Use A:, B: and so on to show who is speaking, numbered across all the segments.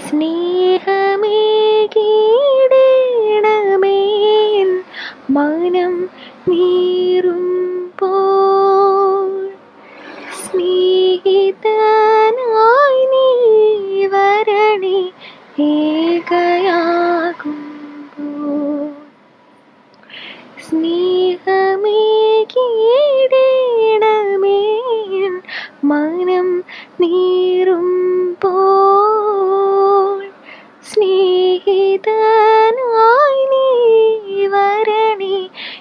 A: സ്നേഹമേകീടണമേ N മനം നീറുമ്പോൾ സ്നേഹിതനായി നീ വരണേ ഏകയാകുമ്പോൾ സ്നേഹമേകീടണമേ എൻ മനം നീറുമ്പോൾ സ്നേഹിതനായി നീ വരണേ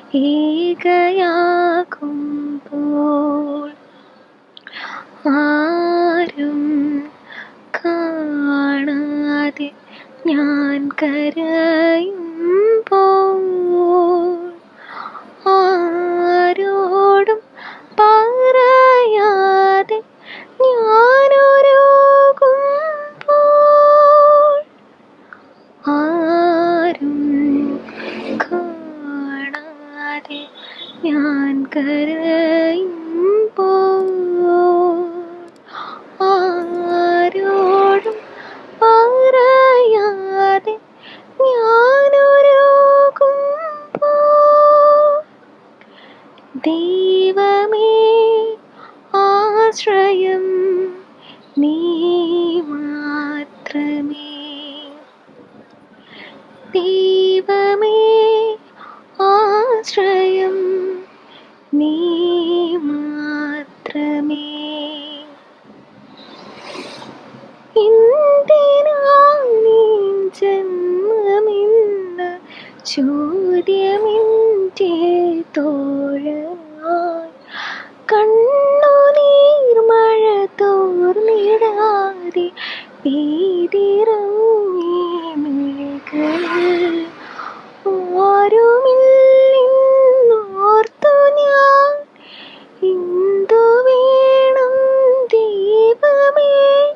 A: ഏകയാകുമ്പോൾ ആരും കാണാതെ ഞാൻ കരയുമ്പോൾ ആരോടും പറയാതെ ഞാനൊരുകുമ്പോൾ ആരും കാണാതെ ഞാൻ കരയുമ്പോൾ ആരോടും പറയാതെ ഞാനൊരുകുമ്പോൾ ദൈവമേ ആശ്രയം നീ മാത്രമേ ദൈവമേ ആശ്രയം നീ മാത്രമേ എന്തിനാണീ ജന്മമെന്ന ചോദ്യമിൻ്റെ തോഴനായി കണ്ണുനീർ മഴ തോർന്നിടാതെ പെയ്തിറങ്ങി മിഴികളിൽ ആരുമില്ലെന്നോർത്തു ഞാൻ എന്തു വേണം ദൈവമേ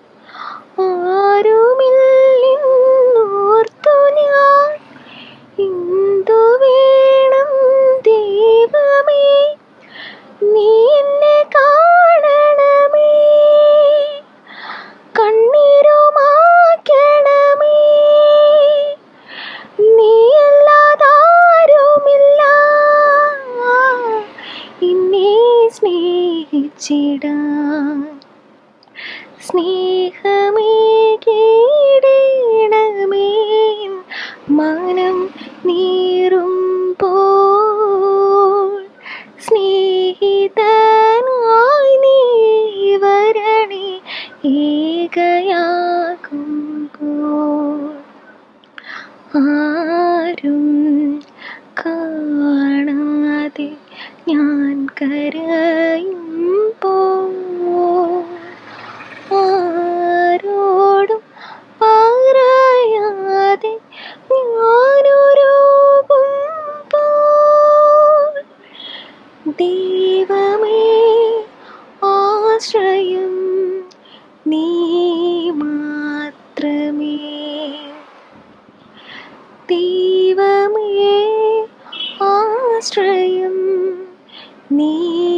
A: ആരുമില്ലെന്നോർത്തു ഞാൻ എന്തു വേണം ദൈവമേ നീ എന്നെ കാണണമേ കണ്ണീരുമാക്കണമേ നീയല്ലാതാരുമില്ല എന്നെ സ്നേഹിച്ചിടാൻ സ്നേഹമേ കീടണമേ മനം നീറുമ്പോൾ സ്നേഹിതനായി നീ വരണേ ഏകയാകുമ്പോൾ ആരും കാണാതെ ഞാൻ കരയുമ്പോൾ ആരോടും പറയാതെ ഞാനൊരുകുമ്പോൾ ദൈവമേ ആശ്രയം നീ മാത്രമേ ദൈവമേ ആശ്രയം നീ